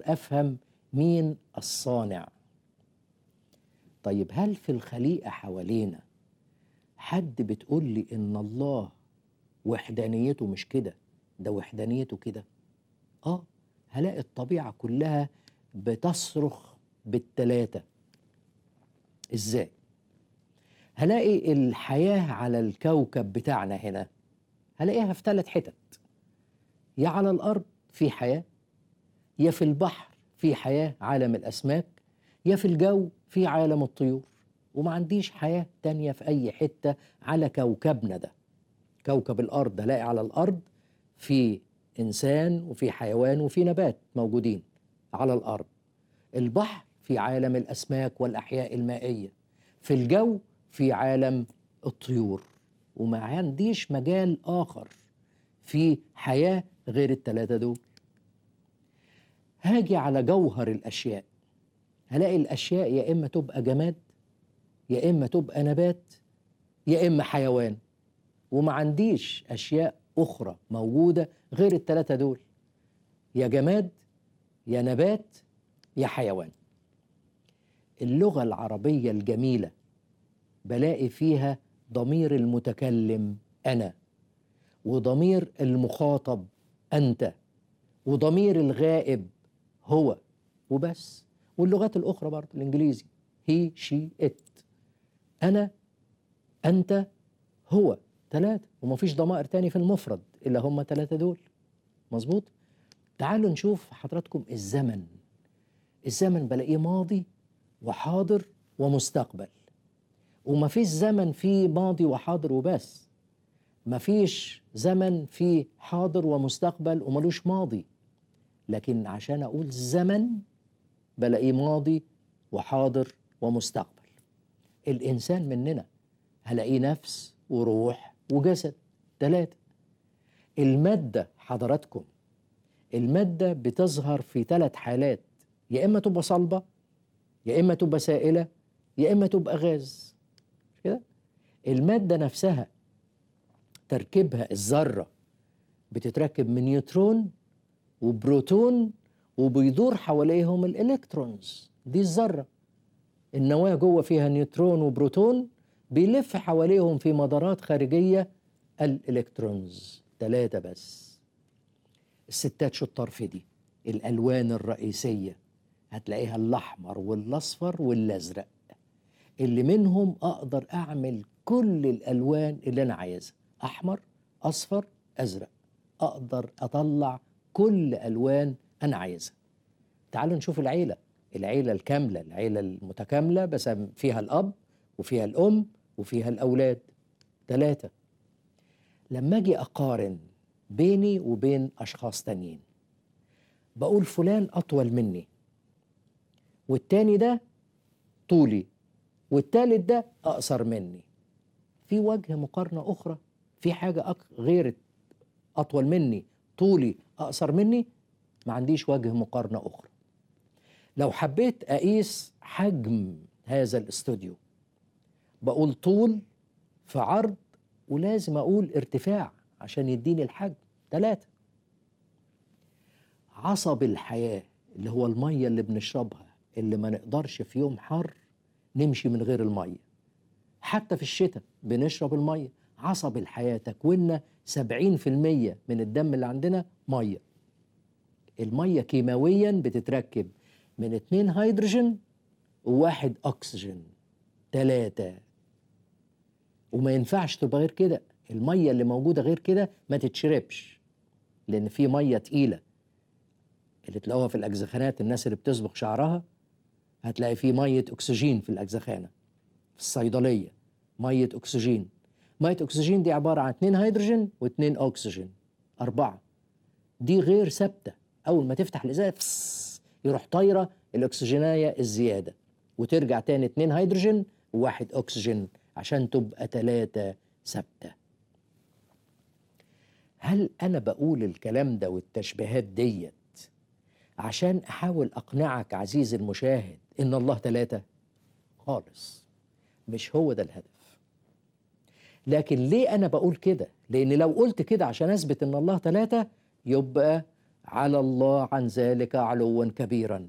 افهم مين الصانع طيب هل في الخليقه حوالينا حد بتقول لي ان الله وحدانيته مش كده ده وحدانيته كده اه هلاقي الطبيعه كلها بتصرخ بالتلاته ازاي هلاقي الحياه على الكوكب بتاعنا هنا هلاقيها في ثلاث حتت يا على الارض في حياه يا في البحر في حياه عالم الاسماك يا في الجو في عالم الطيور وما عنديش حياه تانية في اي حته على كوكبنا ده كوكب الارض هلاقي على الارض في انسان وفي حيوان وفي نبات موجودين على الارض البحر في عالم الاسماك والاحياء المائيه في الجو في عالم الطيور وما عنديش مجال اخر في حياه غير الثلاثه دول هاجي على جوهر الاشياء هلاقي الاشياء يا اما تبقى جماد يا اما تبقى نبات يا اما حيوان وما عنديش اشياء اخرى موجوده غير الثلاثه دول يا جماد يا نبات يا حيوان اللغه العربيه الجميله بلاقي فيها ضمير المتكلم انا وضمير المخاطب انت وضمير الغائب هو وبس واللغات الاخرى برضه الانجليزي هي شي ات انا انت هو ثلاثة ومفيش ضمائر تاني في المفرد إلا هم ثلاثة دول مظبوط تعالوا نشوف حضراتكم الزمن الزمن بلاقيه ماضي وحاضر ومستقبل ومفيش زمن فيه ماضي وحاضر وبس مفيش زمن فيه حاضر ومستقبل وملوش ماضي لكن عشان أقول زمن بلاقيه ماضي وحاضر ومستقبل الإنسان مننا هلاقيه نفس وروح وجسد ثلاثة المادة حضراتكم المادة بتظهر في ثلاث حالات يا إما تبقى صلبة يا إما تبقى سائلة يا إما تبقى غاز كده المادة نفسها تركيبها الذرة بتتركب من نيوترون وبروتون وبيدور حواليهم الإلكترونز دي الذرة النواة جوه فيها نيوترون وبروتون بيلف حواليهم في مدارات خارجية الإلكترونز ثلاثة بس الستات شطار في دي الألوان الرئيسية هتلاقيها الأحمر والأصفر والأزرق اللي منهم أقدر أعمل كل الألوان اللي أنا عايزها أحمر أصفر أزرق أقدر أطلع كل ألوان أنا عايزها تعالوا نشوف العيلة العيلة الكاملة العيلة المتكاملة بس فيها الأب وفيها الأم وفيها الأولاد ثلاثة لما أجي أقارن بيني وبين أشخاص تانيين بقول فلان أطول مني والتاني ده طولي والتالت ده أقصر مني في وجه مقارنة أخرى في حاجة أك... غير أطول مني طولي أقصر مني ما عنديش وجه مقارنة أخرى لو حبيت أقيس حجم هذا الاستوديو بقول طول في عرض ولازم أقول ارتفاع عشان يديني الحجم ثلاثة عصب الحياة اللي هو المية اللي بنشربها اللي ما نقدرش في يوم حر نمشي من غير المية حتى في الشتاء بنشرب المية عصب الحياة تكويننا 70% من الدم اللي عندنا مية المية كيماويا بتتركب من اتنين هيدروجين وواحد أكسجين تلاتة وما ينفعش تبقى غير كده المية اللي موجودة غير كده ما تتشربش لأن في مية تقيلة اللي تلاقوها في الأجزخانات الناس اللي بتصبغ شعرها هتلاقي في مية أكسجين في الأجزخانة في الصيدلية مية أكسجين مية أكسجين دي عبارة عن اتنين هيدروجين واتنين أكسجين أربعة دي غير ثابتة أول ما تفتح الإزازة يروح طايرة الأكسجيناية الزيادة وترجع تاني اتنين هيدروجين وواحد أكسجين عشان تبقى تلاتة ثابتة هل أنا بقول الكلام ده والتشبيهات ديت عشان أحاول أقنعك عزيزي المشاهد إن الله تلاتة خالص مش هو ده الهدف لكن ليه أنا بقول كده لأن لو قلت كده عشان أثبت إن الله تلاتة يبقى على الله عن ذلك علوا كبيرا